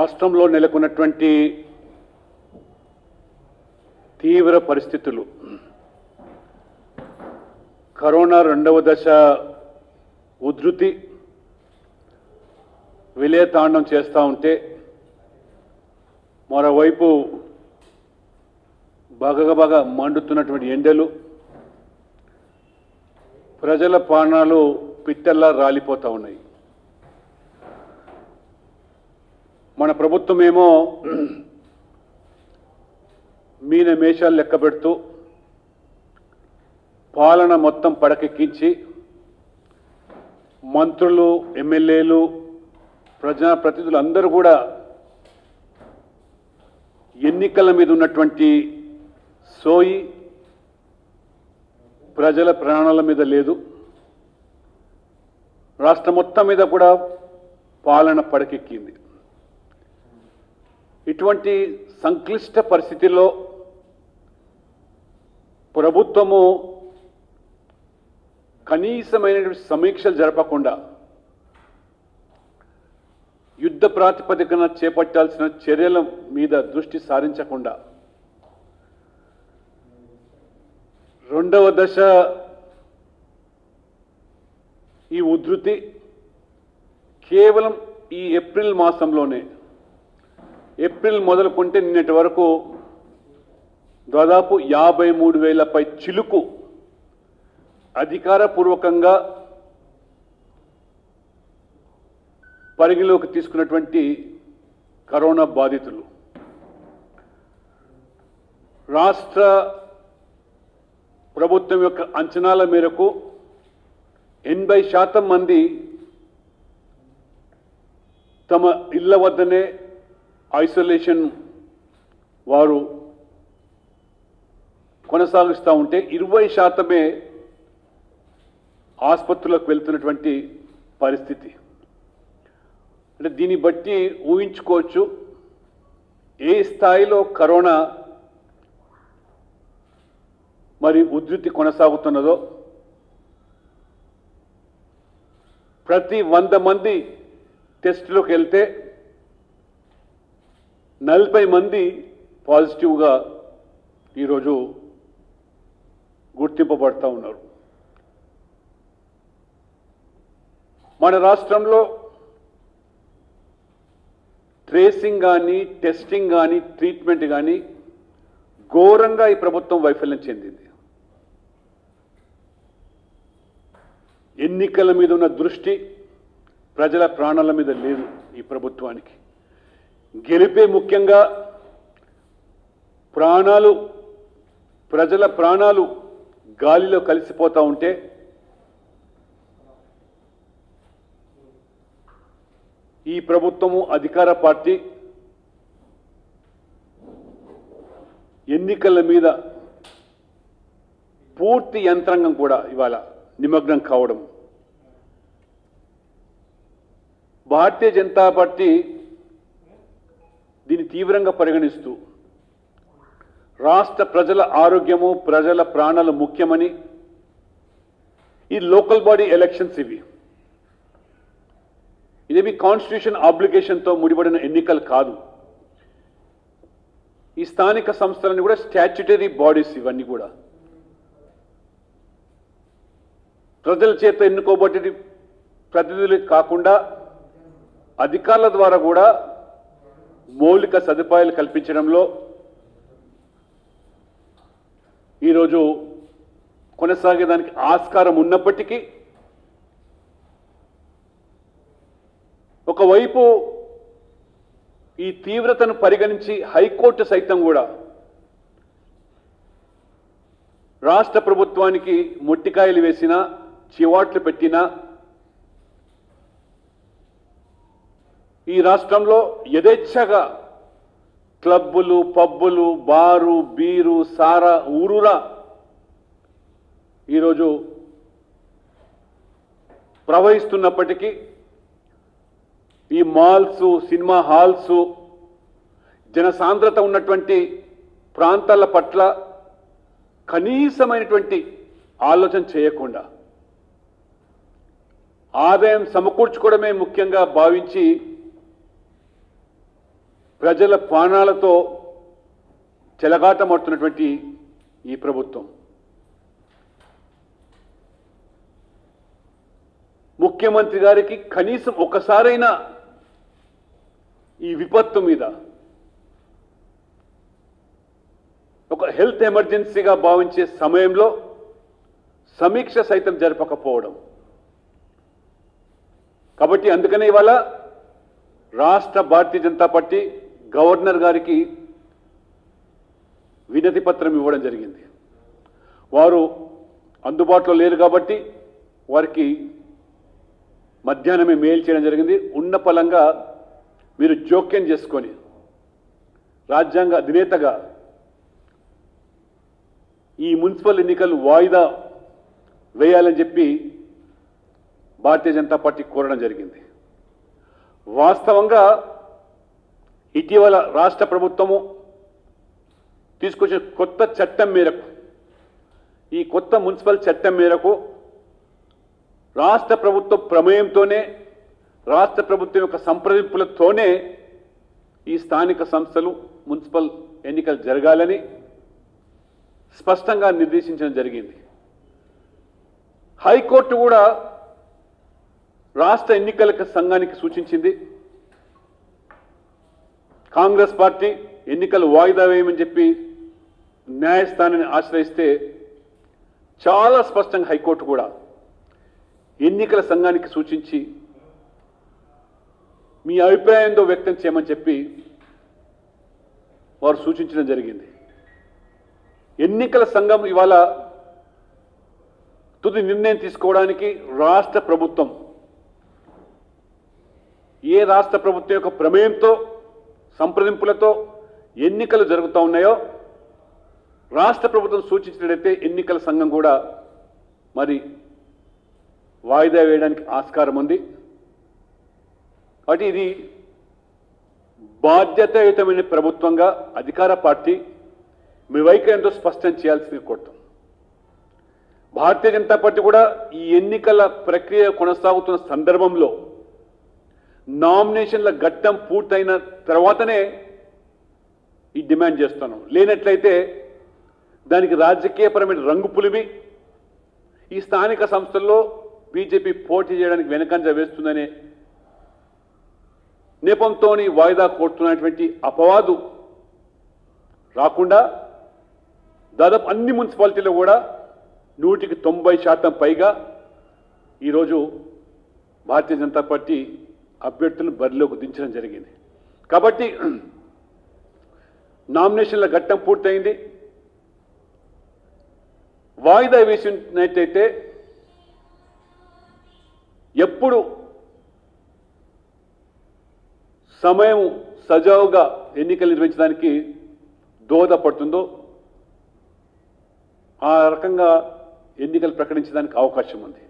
రాష్ట్రంలో నెలకొన్నటువంటి తీవ్ర పరిస్థితులు కరోనా రెండవ దశ ఉధృతి విలేతాండం చేస్తూ ఉంటే మరోవైపు బాగా బాగా మండుతున్నటువంటి ఎండలు ప్రజల ప్రాణాలు పిట్టల్లా రాలిపోతూ ఉన్నాయి మన ప్రభుత్వం ఏమో మీన మేషాలు లెక్క పెడుతూ పాలన మొత్తం పడకెక్కించి మంత్రులు ఎమ్మెల్యేలు ప్రజాప్రతినిధులు అందరూ కూడా ఎన్నికల మీద ఉన్నటువంటి సోయి ప్రజల ప్రాణాల మీద లేదు రాష్ట్రం మొత్తం మీద కూడా పాలన పడకెక్కింది ఇటువంటి సంక్లిష్ట పరిస్థితుల్లో ప్రభుత్వము కనీసమైనటువంటి సమీక్షలు జరపకుండా యుద్ధ ప్రాతిపదికన చేపట్టాల్సిన చర్యల మీద దృష్టి సారించకుండా రెండవ దశ ఈ ఉధృతి కేవలం ఈ ఏప్రిల్ మాసంలోనే ఏప్రిల్ మొదలుకుంటే నిన్నటి వరకు దాదాపు యాభై మూడు వేలపై చిలుకు అధికారపూర్వకంగా పరిగణలోకి తీసుకున్నటువంటి కరోనా బాధితులు రాష్ట్ర ప్రభుత్వం యొక్క అంచనాల మేరకు ఎనభై శాతం మంది తమ ఇళ్ల వద్దనే ఐసోలేషన్ వారు కొనసాగిస్తూ ఉంటే ఇరవై శాతమే ఆసుపత్రులకు వెళ్తున్నటువంటి పరిస్థితి అంటే దీన్ని బట్టి ఊహించుకోవచ్చు ఏ స్థాయిలో కరోనా మరి ఉధృతి కొనసాగుతున్నదో ప్రతి వంద మంది టెస్టులోకి వెళ్తే నలభై మంది పాజిటివ్గా ఈరోజు గుర్తింపబడతా ఉన్నారు మన రాష్ట్రంలో ట్రేసింగ్ కానీ టెస్టింగ్ కానీ ట్రీట్మెంట్ కానీ ఘోరంగా ఈ ప్రభుత్వం వైఫల్యం చెందింది ఎన్నికల మీద ఉన్న దృష్టి ప్రజల ప్రాణాల మీద లేదు ఈ ప్రభుత్వానికి గెలిపే ముఖ్యంగా ప్రాణాలు ప్రజల ప్రాణాలు గాలిలో కలిసిపోతూ ఉంటే ఈ ప్రభుత్వము అధికార పార్టీ ఎన్నికల మీద పూర్తి యంత్రాంగం కూడా ఇవాళ నిమగ్నం కావడం భారతీయ జనతా పార్టీ దీన్ని తీవ్రంగా పరిగణిస్తూ రాష్ట్ర ప్రజల ఆరోగ్యము ప్రజల ప్రాణాలు ముఖ్యమని ఈ లోకల్ బాడీ ఎలక్షన్స్ ఇవి ఇదేమి కాన్స్టిట్యూషన్ ఆబ్లిగేషన్తో ముడిపడిన ఎన్నికలు కాదు ఈ స్థానిక సంస్థలన్నీ కూడా స్టాచ్యుటరీ బాడీస్ ఇవన్నీ కూడా ప్రజల చేత ఎన్నుకోబట్టి ప్రతినిధులు కాకుండా అధికారుల ద్వారా కూడా మౌలిక సదుపాయాలు కల్పించడంలో ఈరోజు కొనసాగేదానికి ఆస్కారం ఉన్నప్పటికీ ఒకవైపు ఈ తీవ్రతను పరిగణించి హైకోర్టు సైతం కూడా రాష్ట్ర ప్రభుత్వానికి మొట్టికాయలు వేసినా చివాట్లు పెట్టినా ఈ రాష్ట్రంలో యథేచ్ఛగా క్లబ్బులు పబ్బులు బారు బీరు సారా ఊరురా ఈరోజు ప్రవహిస్తున్నప్పటికీ ఈ మాల్స్ సినిమా హాల్స్ జనసాంద్రత ఉన్నటువంటి ప్రాంతాల పట్ల కనీసమైనటువంటి ఆలోచన చేయకుండా ఆదాయం సమకూర్చుకోవడమే ముఖ్యంగా భావించి ప్రజల ప్రాణాలతో చెలగాటమడుతున్నటువంటి ఈ ప్రభుత్వం ముఖ్యమంత్రి గారికి కనీసం ఒకసారైనా ఈ విపత్తు మీద ఒక హెల్త్ ఎమర్జెన్సీగా భావించే సమయంలో సమీక్ష సైతం జరపకపోవడం కాబట్టి అందుకనే ఇవాళ రాష్ట్ర భారతీయ జనతా పార్టీ గవర్నర్ గారికి వినతి పత్రం ఇవ్వడం జరిగింది వారు అందుబాటులో లేరు కాబట్టి వారికి మధ్యాహ్నమే మెయిల్ చేయడం జరిగింది ఉన్న పలంగా మీరు జోక్యం చేసుకొని రాజ్యాంగ అధినేతగా ఈ మున్సిపల్ ఎన్నికలు వాయిదా వేయాలని చెప్పి భారతీయ జనతా పార్టీ కోరడం జరిగింది వాస్తవంగా ఇటీవల రాష్ట్ర ప్రభుత్వము తీసుకొచ్చిన కొత్త చట్టం మేరకు ఈ కొత్త మున్సిపల్ చట్టం మేరకు రాష్ట్ర ప్రభుత్వ ప్రమేయంతోనే రాష్ట్ర ప్రభుత్వం యొక్క సంప్రదింపులతోనే ఈ స్థానిక సంస్థలు మున్సిపల్ ఎన్నికలు జరగాలని స్పష్టంగా నిర్దేశించడం జరిగింది హైకోర్టు కూడా రాష్ట్ర ఎన్నికల సంఘానికి సూచించింది కాంగ్రెస్ పార్టీ ఎన్నికలు వాయిదా వేయమని చెప్పి న్యాయస్థానాన్ని ఆశ్రయిస్తే చాలా స్పష్టంగా హైకోర్టు కూడా ఎన్నికల సంఘానికి సూచించి మీ అభిప్రాయంతో వ్యక్తం చేయమని చెప్పి వారు సూచించడం జరిగింది ఎన్నికల సంఘం ఇవాళ తుది నిర్ణయం తీసుకోవడానికి రాష్ట్ర ప్రభుత్వం ఏ రాష్ట్ర ప్రభుత్వం యొక్క ప్రమేయంతో సంప్రదింపులతో ఎన్నికలు జరుగుతూ ఉన్నాయో రాష్ట్ర ప్రభుత్వం సూచించినట్లయితే ఎన్నికల సంఘం కూడా మరి వాయిదా వేయడానికి ఆస్కారం ఉంది కాబట్టి ఇది బాధ్యతాయుతమైన ప్రభుత్వంగా అధికార పార్టీ మీ వైఖరి ఎంతో స్పష్టం చేయాల్సింది కోరుతాం భారతీయ జనతా పార్టీ కూడా ఈ ఎన్నికల ప్రక్రియ కొనసాగుతున్న సందర్భంలో నామినేషన్ల ఘట్టం పూర్తయిన తర్వాతనే ఈ డిమాండ్ చేస్తున్నాం లేనట్లయితే దానికి రాజకీయపరమైన రంగు పులిమి ఈ స్థానిక సంస్థల్లో బీజేపీ పోటీ చేయడానికి వెనకంజ వేస్తుందనే నేపంతోని వాయిదా కోరుతున్నటువంటి అపవాదు రాకుండా దాదాపు అన్ని మున్సిపాలిటీలో కూడా నూటికి తొంభై శాతం పైగా ఈరోజు భారతీయ జనతా పార్టీ అభ్యర్థులను బరిలోకి దించడం జరిగింది కాబట్టి నామినేషన్ల ఘట్టం పూర్తయింది వాయిదా వేసినట్టయితే ఎప్పుడు సమయం సజావుగా ఎన్నికలు నిర్వహించడానికి దోహదపడుతుందో ఆ రకంగా ఎన్నికలు ప్రకటించడానికి అవకాశం ఉంది